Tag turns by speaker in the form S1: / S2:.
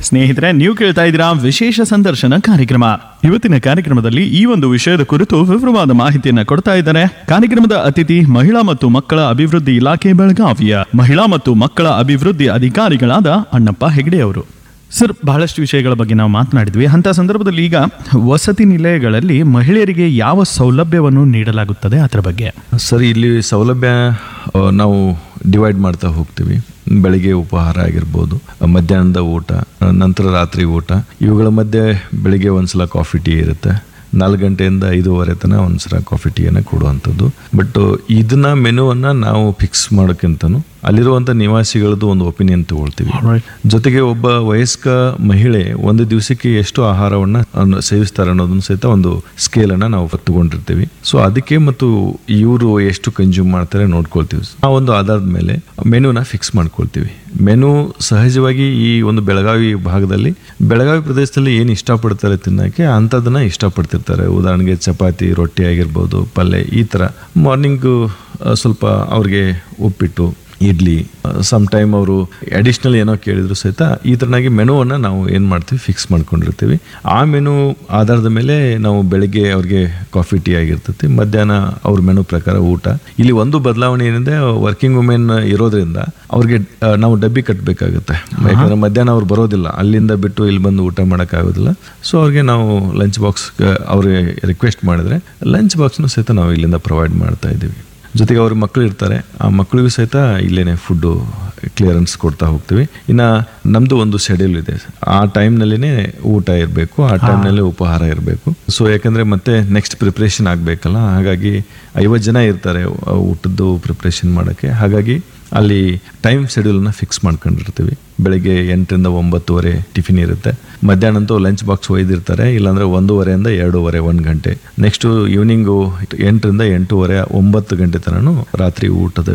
S1: ಸ್ನೇಹಿತರೆ ನೀವು ಕೇಳ್ತಾ ಇದ್ದೀರಾ ವಿಶೇಷ ಸಂದರ್ಶನ ಕಾರ್ಯಕ್ರಮ ಇವತ್ತಿನ ಕಾರ್ಯಕ್ರಮದಲ್ಲಿ ಈ ಒಂದು ವಿಷಯದ ಕುರಿತು ವಿವರವಾದ ಮಾಹಿತಿಯನ್ನ ಕೊಡ್ತಾ ಇದ್ದಾರೆ ಕಾರ್ಯಕ್ರಮದ ಅತಿಥಿ ಮಹಿಳಾ ಮತ್ತು ಮಕ್ಕಳ ಅಭಿವೃದ್ಧಿ ಇಲಾಖೆ ಬೆಳಗಾವಿಯ ಮಹಿಳಾ ಮತ್ತು ಮಕ್ಕಳ ಅಭಿವೃದ್ಧಿ ಅಧಿಕಾರಿಗಳಾದ ಅಣ್ಣಪ್ಪ ಹೆಗಡೆ ಅವರು ಸರ್ ಬಹಳಷ್ಟು ವಿಷಯಗಳ ಬಗ್ಗೆ ನಾವು ಮಾತನಾಡಿದ್ವಿ ಅಂತ ಸಂದರ್ಭದಲ್ಲಿ ಈಗ ವಸತಿ ನಿಲಯಗಳಲ್ಲಿ ಮಹಿಳೆಯರಿಗೆ ಯಾವ ಸೌಲಭ್ಯವನ್ನು ನೀಡಲಾಗುತ್ತದೆ ಅದರ ಬಗ್ಗೆ
S2: ಸರ್ ಇಲ್ಲಿ ಸೌಲಭ್ಯ ಆ, ನಾವು ಡಿವೈಡ್ ಮಾಡ್ತಾ ಹೋಗ್ತೀವಿ ಬೆಳಿಗ್ಗೆ ಉಪಹಾರ ಆಗಿರ್ಬೋದು ಮಧ್ಯಾಹ್ನದ ಊಟ ಆ, ನಂತರ ರಾತ್ರಿ ಊಟ ಇವುಗಳ ಮಧ್ಯೆ ಬೆಳಿಗ್ಗೆ ಒಂದ್ಸಲ ಕಾಫಿ ಟೀ ಇರುತ್ತೆ ನಾಲ್ಕು ಗಂಟೆಯಿಂದ ಐದೂವರೆ ತನಕ ಒಂದ್ಸಲ ಕಾಫಿ ಟೀಯನ್ನು ಕೊಡುವಂಥದ್ದು ಬಟ್ ಇದನ್ನ ಮೆನುವನ್ನು ನಾವು ಫಿಕ್ಸ್ ಮಾಡೋಕ್ಕಿಂತನೂ ಅಲ್ಲಿರುವಂಥ ನಿವಾಸಿಗಳದ್ದು ಒಂದು ಒಪಿನಿಯನ್ ತಗೊಳ್ತೀವಿ ಜೊತೆಗೆ ಒಬ್ಬ ವಯಸ್ಕ ಮಹಿಳೆ ಒಂದು ದಿವಸಕ್ಕೆ ಎಷ್ಟು ಆಹಾರವನ್ನ ಅನ್ನು ಸೇವಿಸ್ತಾರೆ ಅನ್ನೋದನ್ನ ಸಹಿತ ಒಂದು ಸ್ಕೇಲ್ ಅನ್ನ ನಾವು ತಗೊಂಡಿರ್ತೀವಿ ಸೊ ಅದಕ್ಕೆ ಮತ್ತು ಇವರು ಎಷ್ಟು ಕನ್ಸ್ಯೂಮ್ ಮಾಡ್ತಾರೆ ನೋಡ್ಕೊಳ್ತೀವಿ ಆ ಒಂದು ಆಧಾರದ ಮೇಲೆ ಮೆನುನ ಫಿಕ್ಸ್ ಮಾಡ್ಕೊಳ್ತೀವಿ ಮೆನು ಸಹಜವಾಗಿ ಈ ಒಂದು ಬೆಳಗಾವಿ ಭಾಗದಲ್ಲಿ ಬೆಳಗಾವಿ ಪ್ರದೇಶದಲ್ಲಿ ಏನು ಇಷ್ಟಪಡ್ತಾರೆ ತಿನ್ನೋಕ್ಕೆ ಅಂಥದ್ದನ್ನ ಇಷ್ಟಪಡ್ತಿರ್ತಾರೆ ಉದಾಹರಣೆಗೆ ಚಪಾತಿ ರೊಟ್ಟಿ ಆಗಿರ್ಬೋದು ಪಲ್ಯ ಈ ಥರ ಮಾರ್ನಿಂಗು ಸ್ವಲ್ಪ ಅವ್ರಿಗೆ ಉಪ್ಪಿಟ್ಟು ಇಡ್ಲಿ ಸಮ್ ಟೈಮ್ ಅವರು ಅಡಿಷ್ನಲ್ ಏನೋ ಕೇಳಿದ್ರು ಸಹಿತ ಈ ಥರನಾಗಿ ಮೆನುವನ್ನು ನಾವು ಏನು ಮಾಡ್ತೀವಿ ಫಿಕ್ಸ್ ಮಾಡ್ಕೊಂಡಿರ್ತೀವಿ ಆ ಮೆನು ಆಧಾರದ ಮೇಲೆ ನಾವು ಬೆಳಿಗ್ಗೆ ಅವ್ರಿಗೆ ಕಾಫಿ ಟೀ ಆಗಿರ್ತೈತಿ ಮಧ್ಯಾಹ್ನ ಅವ್ರ ಮೆನು ಪ್ರಕಾರ ಊಟ ಇಲ್ಲಿ ಒಂದು ಬದಲಾವಣೆ ಏನಿದೆ ವರ್ಕಿಂಗ್ ವುಮೆನ್ ಇರೋದ್ರಿಂದ ಅವ್ರಿಗೆ ಆ, ನಾವು ಡಬ್ಬಿ ಕಟ್ಟಬೇಕಾಗುತ್ತೆ ಯಾಕಂದ್ರೆ ಮಧ್ಯಾಹ್ನ ಅವ್ರು ಬರೋದಿಲ್ಲ ಅಲ್ಲಿಂದ ಬಿಟ್ಟು ಇಲ್ಲಿ ಬಂದು ಊಟ ಮಾಡೋಕ್ಕಾಗೋದಿಲ್ಲ ಸೊ ಅವ್ರಿಗೆ ನಾವು ಲಂಚ್ ಬಾಕ್ಸ್ ಅವ್ರಿಗೆ ರಿಕ್ವೆಸ್ಟ್ ಮಾಡಿದ್ರೆ ಲಂಚ್ ಬಾಕ್ಸ್ನು ಸಹಿತ ನಾವು ಇಲ್ಲಿಂದ ಪ್ರೊವೈಡ್ ಮಾಡ್ತಾ ಇದ್ದೀವಿ ಜೊತೆಗೆ ಅವ್ರ ಮಕ್ಕಳು ಇರ್ತಾರೆ ಆ ಮಕ್ಕಳಿಗೂ ಸಹಿತ ಇಲ್ಲೇನೆ ಫುಡ್ಡು ಕ್ಲಿಯರೆನ್ಸ್ ಕೊಡ್ತಾ ಹೋಗ್ತೀವಿ ಇನ್ನು ನಮ್ಮದು ಒಂದು ಶೆಡ್ಯೂಲ್ ಇದೆ ಆ ಟೈಮ್ನಲ್ಲಿನೇ ಊಟ ಇರಬೇಕು ಆ ಟೈಮ್ನಲ್ಲಿ ಉಪಹಾರ ಇರಬೇಕು ಸೊ ಯಾಕಂದರೆ ಮತ್ತೆ ನೆಕ್ಸ್ಟ್ ಪ್ರಿಪ್ರೇಷನ್ ಆಗಬೇಕಲ್ಲ ಹಾಗಾಗಿ ಐವತ್ತು ಜನ ಇರ್ತಾರೆ ಆ ಊಟದ್ದು ಪ್ರಿಪ್ರೇಷನ್ ಮಾಡೋಕ್ಕೆ ಹಾಗಾಗಿ ಅಲ್ಲಿ ಟೈಮ್ ಶೆಡ್ಯೂಲ್ನ ಫಿಕ್ಸ್ ಮಾಡ್ಕೊಂಡಿರ್ತೀವಿ ಬೆಳಿಗ್ಗೆ ಎಂಟರಿಂದ ಒಂಬತ್ತುವರೆ ಟಿಫಿನ್ ಇರುತ್ತೆ ಮಧ್ಯಾಹ್ನ ಅಂತೂ ಲಂಚ್ ಬಾಕ್ಸ್ ಒಯ್ದಿರ್ತಾರೆ ಇಲ್ಲಾಂದ್ರೆ ಒಂದೂವರೆಯಿಂದ ಎರಡೂವರೆ ಒಂದು ಗಂಟೆ ನೆಕ್ಸ್ಟು ಈವ್ನಿಂಗು ಎಂಟರಿಂದ ಎಂಟೂವರೆ ಒಂಬತ್ತು ಗಂಟೆ ತನಕ ರಾತ್ರಿ ಊಟದ